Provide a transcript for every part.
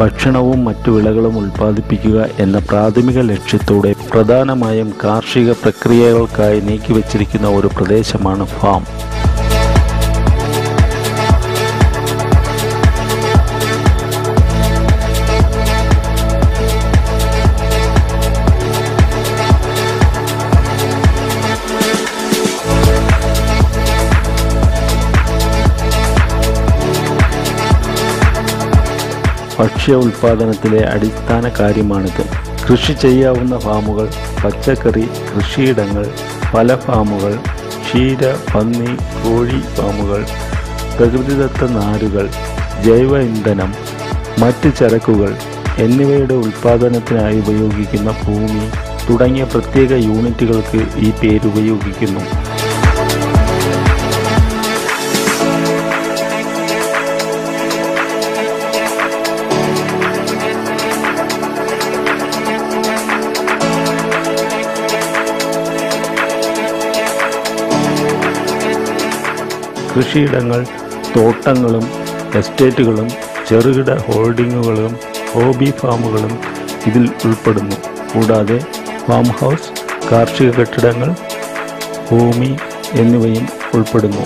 ഭക്ഷണവും മറ്റു വിളകളും ഉൽപ്പാദിപ്പിക്കുക എന്ന പ്രാഥമിക ലക്ഷ്യത്തോടെ പ്രധാനമായും കാർഷിക പ്രക്രിയകൾക്കായി നീക്കിവച്ചിരിക്കുന്ന ഒരു പ്രദേശമാണ് ഫാം ഭക്ഷ്യ ഉൽപാദനത്തിലെ അടിസ്ഥാന കാര്യമാണിത് കൃഷി ചെയ്യാവുന്ന ഫാമുകൾ പച്ചക്കറി കൃഷിയിടങ്ങൾ പല ഫാമുകൾ ക്ഷീര പന്നി കോഴി ഫാമുകൾ പ്രകൃതിദത്ത നാരുകൾ ജൈവ ഇന്ധനം മറ്റ് ചരക്കുകൾ എന്നിവയുടെ ഉൽപാദനത്തിനായി ഉപയോഗിക്കുന്ന ഭൂമി തുടങ്ങിയ പ്രത്യേക യൂണിറ്റുകൾക്ക് ഈ പേരുപയോഗിക്കുന്നു കൃഷിയിടങ്ങൾ തോട്ടങ്ങളും എസ്റ്റേറ്റുകളും ചെറുകിട ഹോൾഡിങ്ങുകളും ഹോബി ഫാമുകളും ഇതിൽ ഉൾപ്പെടുന്നു കൂടാതെ ഫാം ഹൗസ് കാർഷിക കെട്ടിടങ്ങൾ ഭൂമി എന്നിവയും ഉൾപ്പെടുന്നു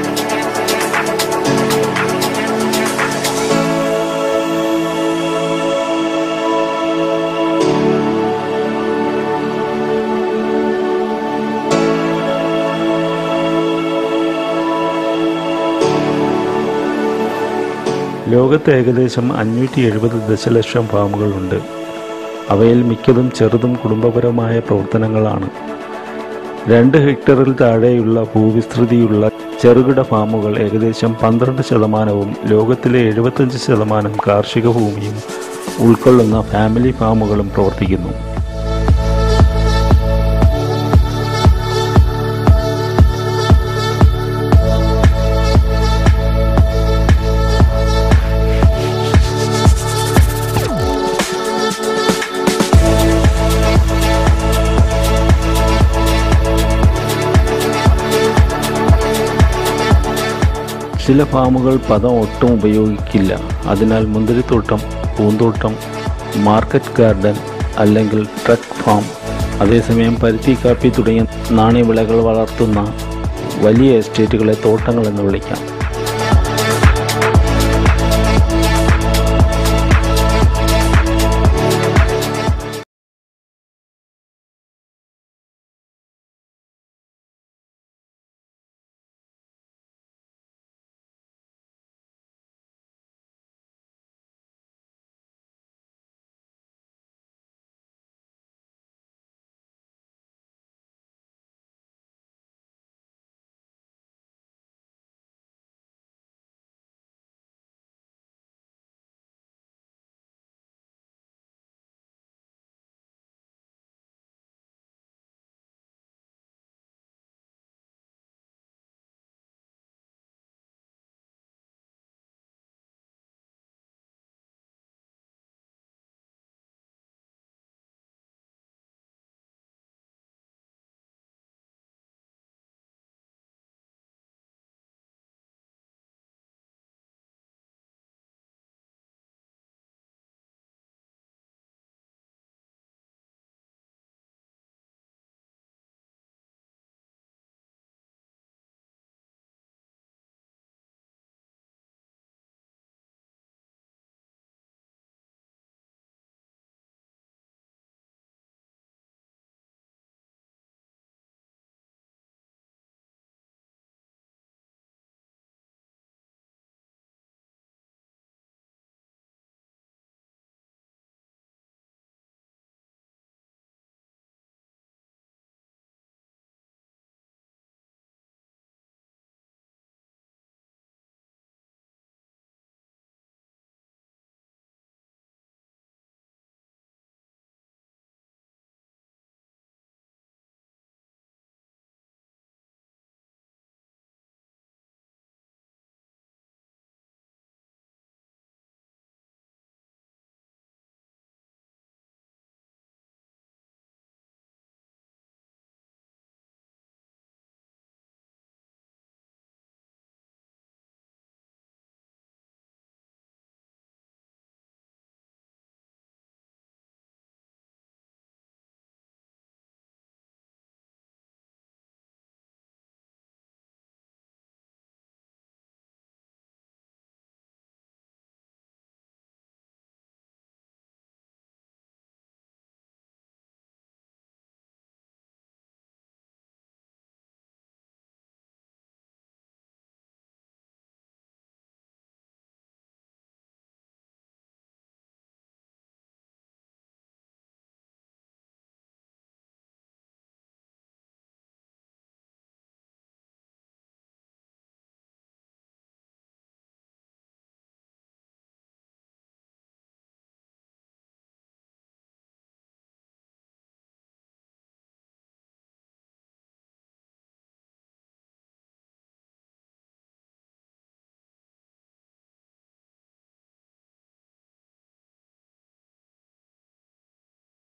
ലോകത്ത് ഏകദേശം അഞ്ഞൂറ്റി എഴുപത് ദശലക്ഷം ഫാമുകളുണ്ട് അവയിൽ മിക്കതും ചെറുതും കുടുംബപരമായ പ്രവർത്തനങ്ങളാണ് രണ്ട് ഹെക്ടറിൽ താഴെയുള്ള ഭൂവിസ്തൃതിയുള്ള ചെറുകിട ഫാമുകൾ ഏകദേശം പന്ത്രണ്ട് ശതമാനവും ലോകത്തിലെ എഴുപത്തഞ്ച് ശതമാനം കാർഷിക ഭൂമിയും ഉൾക്കൊള്ളുന്ന ഫാമിലി ഫാമുകളും പ്രവർത്തിക്കുന്നു ചില ഫാമുകൾ പദം ഒട്ടും ഉപയോഗിക്കില്ല അതിനാൽ മുന്തിരിത്തോട്ടം പൂന്തോട്ടം മാർക്കറ്റ് ഗാർഡൻ അല്ലെങ്കിൽ ട്രക്ക് ഫാം അതേസമയം പരുത്തി കാപ്പി തുടങ്ങിയ നാണ്യവിളകൾ വളർത്തുന്ന വലിയ എസ്റ്റേറ്റുകളെ തോട്ടങ്ങൾ എന്ന് വിളിക്കാം